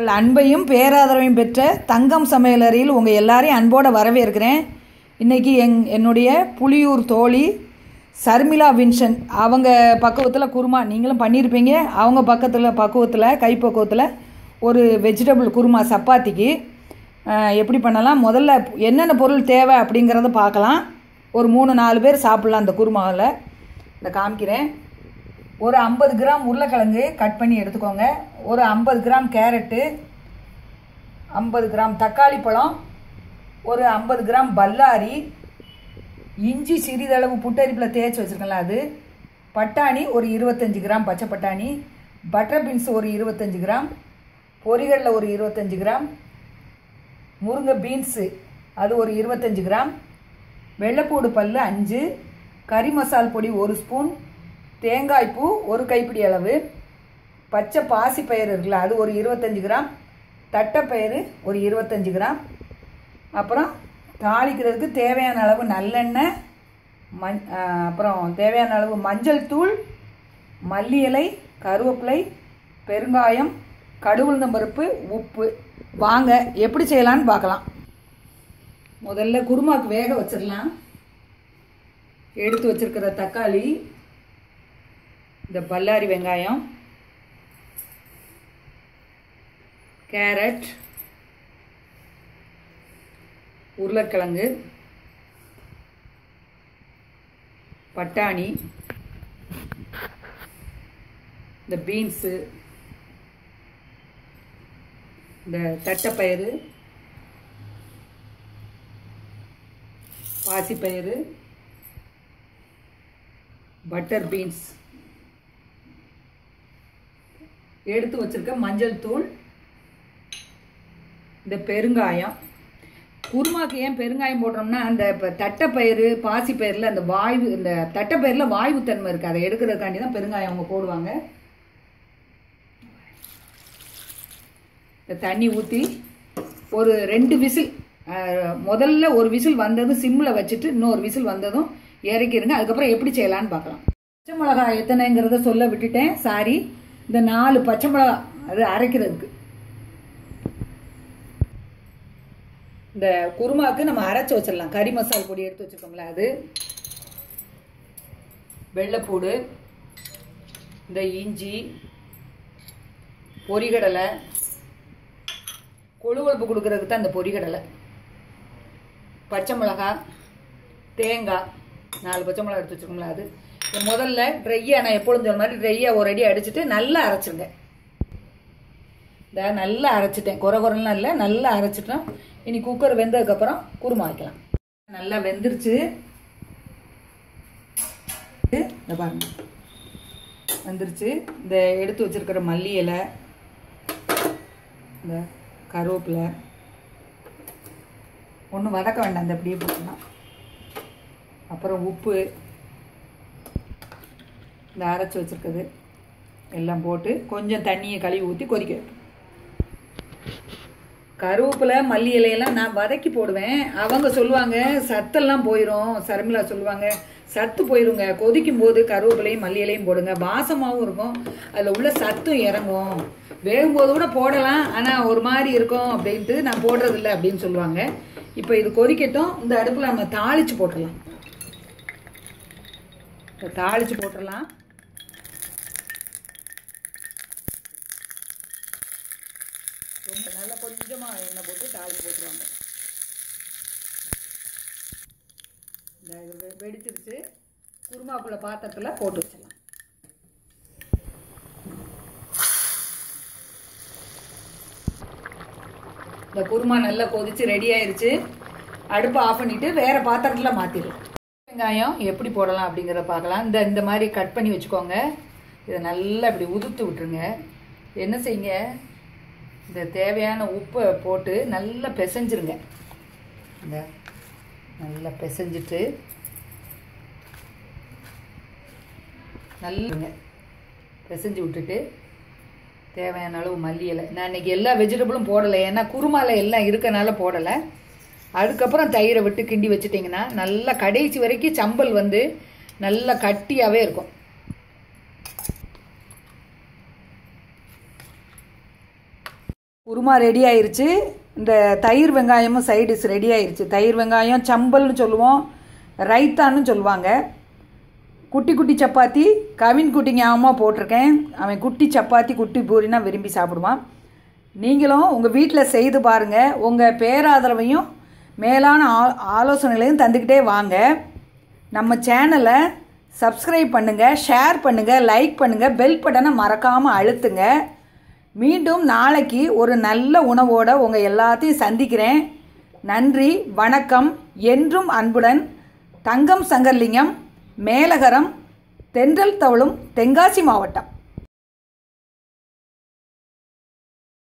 அன்பையும் பேராதரவையும் பெற்ற தங்கம் சமையலறையில் உங்கள் எல்லாரையும் அன்போடு வரவேற்கிறேன் இன்றைக்கி எங் என்னுடைய புலியூர் தோழி சர்மிளா வின்சன் அவங்க பக்குவத்தில் குருமா நீங்களும் பண்ணியிருப்பீங்க அவங்க பக்கத்தில் பக்குவத்தில் கைப்பக்குவத்தில் ஒரு வெஜிடபிள் குருமா சப்பாத்திக்கு அஹ், எப்படி பண்ணலாம் முதல்ல என்னென்ன பொருள் தேவை அப்படிங்கிறத பார்க்கலாம் ஒரு மூணு நாலு பேர் சாப்பிட்லாம் அந்த குருமாவில் இந்த காமிக்கிறேன் ஒரு ஐம்பது கிராம் உருளைக்கிழங்கு கட் பண்ணி எடுத்துக்கோங்க ஒரு ஐம்பது கிராம் கேரட்டு ஐம்பது கிராம் தக்காளி பழம் ஒரு ஐம்பது கிராம் பல்லாரி இஞ்சி சிறிதளவு புட்டரிப்பில் தேய்ச்சி வச்சுருக்கல அது பட்டாணி ஒரு இருபத்தஞ்சி கிராம் பச்சை பட்டாணி பட்டர் பீன்ஸ் ஒரு இருபத்தஞ்சி கிராம் பொரிகடலை ஒரு இருபத்தஞ்சி கிராம் முருங்கை பீன்ஸு அது ஒரு இருபத்தஞ்சி கிராம் வெள்ளைப்பூடு பல் அஞ்சு கறி மசால் பொடி ஒரு ஸ்பூன் தேங்காய் பூ ஒரு கைப்பிடி அளவு பச்சை பாசிப்பயிறு இருக்குல்ல அது ஒரு இருபத்தஞ்சி கிராம் தட்டைப்பயிறு ஒரு இருபத்தஞ்சி கிராம் அப்புறம் தாளிக்கிறதுக்கு தேவையான அளவு நல்லெண்ணெய் மண் ஆ, அப்புறம் தேவையான அளவு மஞ்சள் தூள் மல்லி இலை கருவேப்பிலை பெருங்காயம் கடுகுளுந்தம்பருப்பு உப்பு வாங்க எப்படி செய்யலான்னு பார்க்கலாம் முதல்ல குருமாக்கு வேக வச்சிடலாம் எடுத்து வச்சிருக்கிற தக்காளி இந்த பல்லாரி வெங்காயம் கேரட் உருளைக்கிழங்கு பட்டாணி இந்த பீன்ஸு இந்த தட்டைப்பயிறு பாசிப்பயிறு பட்டர் பீன்ஸ் எடுத்து வச்சிருக்க மஞ்சள் தூள் இந்த பெருங்காயம் குருமாக்கு ஏன் பெருங்காயம் போடுறோம்னா அந்த இப்போ தட்டைப்பயிறு பாசிப்பயிரில் அந்த வாய்வு இந்த தட்டைப்பயிரில் வாய்வு தன்மை இருக்குது அதை எடுக்கிறதுக்காண்டி தான் பெருங்காயம் அவங்க போடுவாங்க இந்த தண்ணி ஊற்றி ஒரு ரெண்டு விசில் அஹ், முதல்ல ஒரு விசில் வந்ததும் சிம்மில் வச்சுட்டு இன்னொரு விசில் வந்ததும் இறக்கிருங்க அதுக்கப்புறம் எப்படி செய்யலான்னு பார்க்கலாம் பச்சை மிளகாய் எத்தனைங்கிறத சொல்ல விட்டுட்டேன் சாரி இந்த நாலு பச்சை மிளகா அது அரைக்கிறதுக்கு இந்த குருமாவுக்கு நம்ம அரைச்சி வச்சிடலாம் கறி மசால் பொடி எடுத்து வச்சுருக்கோம்ல அது வெள்ளைப்பூடு இந்த இஞ்சி பொரிகடலை கொழுவழுப்பு கொடுக்கறதுக்கு தான் இந்த பொரிகடலை பச்சை மிளகாய் தேங்காய் நாலு பச்சை மிளகாய் எடுத்து வச்சுருக்கோம்ல அது இது முதல்ல ட்ரையாக நான் எப்பொழுதும் சொன்ன மாதிரி ட்ரையாக ஒரு அடி அடிச்சுட்டு நல்லா அரைச்சிருங்க இந்த நல்லா அரைச்சிட்டேன் குறை குறைலாம் இல்லை நல்லா அரைச்சிட்டோம் இனி குக்கர் வெந்ததுக்கப்புறம் குருமா வைக்கலாம் நல்லா வெந்துருச்சு இந்த பாருங்க வந்துருச்சு இந்த எடுத்து வச்சிருக்கிற மல்லி இலை இந்த கருவேப்பிலை ஒன்றும் வதக்க வேண்டாம் இந்த அப்படியே போட்டுக்கலாம் அப்புறம் உப்பு இந்த அரைச்சி வச்சிருக்கிறது எல்லாம் போட்டு கொஞ்சம் தண்ணியை கழுவி ஊற்றி கொதிக்க வைப்போம் கருவேப்பிலை மல்லி இலையெல்லாம் நான் வதக்கி போடுவேன் அவங்க சொல்லுவாங்க சத்தெல்லாம் போயிடும் சர்மிளா சொல்லுவாங்க சத்து போயிருங்க கொதிக்கும் போது கருவேப்பிலையும் மல்லி இலையும் போடுங்க வாசமாகவும் இருக்கும் அதில் உள்ள சத்தும் இறங்கும் வேகும்போது கூட போடலாம் ஆனால் ஒரு மாதிரி இருக்கும் அப்படின்ட்டு நான் போடுறதில்ல அப்படின்னு சொல்லுவாங்க இப்போ இது கொதிக்கட்டும் இந்த அடுப்பில் நம்ம தாளிச்சு போட்டுடலாம் இப்போ தாளிச்சு போட்டுடலாம் ரொம்ப நல்லா கொஞ்சமாக எண்ணெய் போட்டு தாளிச்சு போட்டுருவாங்க இந்த இது வெ- வெடிச்சிருச்சு குருமாக்குள்ள பாத்திரத்தில் போட்டு வச்சிடலாம் இந்த குருமா நல்லா கொதிச்சு ரெடி ஆயிருச்சு அடுப்பை ஆஃப் பண்ணிட்டு வேற பாத்திரத்தில் மாற்றிடலாம் வெங்காயம் எப்படி போடலாம் அப்படிங்கிறத பார்க்கலாம் இந்த இந்த மாதிரி கட் பண்ணி வச்சுக்கோங்க இதை நல்லா இப்படி உதுத்து விட்டுருங்க என்ன செய்யுங்க இந்த தேவையான உப்பை போட்டு நல்லா பிசைஞ்சிருங்க இந்த நல்லா பிசைஞ்சிட்டு நல்லங்க பிசைஞ்சு விட்டுட்டு தேவையான அளவு மல்லி இலை நான் இன்னைக்கு எல்லா வெஜிடபிளும் போடலை ஏன்னா குருமால எல்லாம் இருக்கனால போடலை அதுக்கப்புறம் தயிரை விட்டு கிண்டி வச்சிட்டிங்கன்னா நல்லா கடைசி வரைக்கும் சம்பல் வந்து நல்லா கட்டியாகவே இருக்கும் குருமா ரெடி ஆயிருச்சு இந்த தயிர் வெங்காயமும் சைடிஸ் ரெடி ஆயிருச்சு தயிர் வெங்காயம் சம்பல்னு சொல்லுவோம் ரைத்தான்னு சொல்லுவாங்க குட்டி குட்டி சப்பாத்தி கவின் குட்டி ஞாபகமாக போட்டிருக்கேன் அவன் குட்டி சப்பாத்தி குட்டி பூரினா விரும்பி சாப்பிடுவான் நீங்களும் உங்கள் வீட்டில் செய்து பாருங்கள் உங்கள் பேராதரவையும் மேலான ஆ ஆலோசனைகளையும் தந்துக்கிட்டே வாங்க நம்ம சேனலை சப்ஸ்கிரைப் பண்ணுங்கள் ஷேர் பண்ணுங்கள் லைக் பண்ணுங்கள் பெல் பட்டனை மறக்காமல் அழுத்துங்க மீண்டும் நாளைக்கு ஒரு நல்ல உணவோட உங்கள் எல்லாத்தையும் சந்திக்கிறேன் நன்றி வணக்கம் என்றும் அன்புடன் தங்கம் சங்கர்லிங்கம் மேலகரம் தென்றல் தவளும் தென்காசி மாவட்டம்